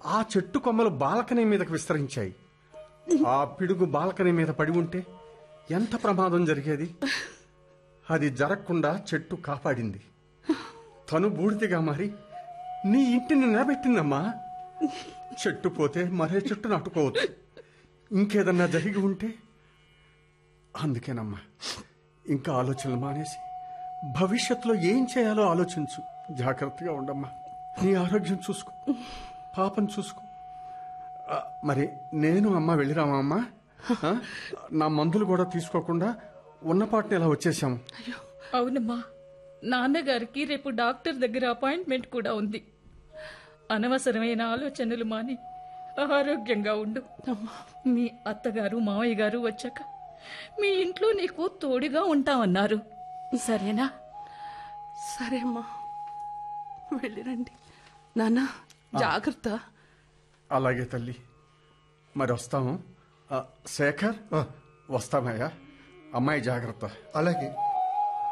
ఆ చెట్టు కొమ్మలు బాల్కనీ మీదకు విస్తరించాయి ఆ పిడుగు బాల్కనీ మీద పడి ఉంటే ఎంత ప్రమాదం జరిగేది అది జరగకుండా చెట్టు కాపాడింది తను బూడిదిగా మారి నీ ఇంటిని నిలబెట్టిందమ్మా చెట్టు పోతే మరే చెట్టు నాటుకోవచ్చు ఇంకేదన్నా జరిగి ఉంటే అందుకేనమ్మా ఇంకా ఆలోచనలు మానేసి భవిష్యత్తులో ఏం చేయాలో ఆలోచించు జాగ్రత్తగా ఉండమ్మా నీ ఆరోగ్యం చూసుకో పాపం చూసుకో ఆ, మరి నేను అమ్మ వెళ్ళిరామా అమ్మా ఆ? నా మందులు కూడా తీసుకోకుండా ఉన్నపాటిని ఇలా వచ్చేసాము అవునమ్మా నాన్నగారికి రేపు డాక్టర్ దగ్గర అపాయింట్మెంట్ కూడా ఉంది అనవసరమైన ఆలోచనలు మాని ఆరోగ్యంగా ఉండు మీ అత్తగారు మావయ్య గారు వచ్చాక మీ ఇంట్లో నీకు తోడుగా ఉంటామన్నారు సరేనా సరే అమ్మా వెళ్ళిరండి నాన్న జాగ్రత్త అలాగే తల్లి మరి వస్తాము ఆ, శేఖర్ వస్తామయ్యా అమ్మాయి జాగ్రత్త అలాగే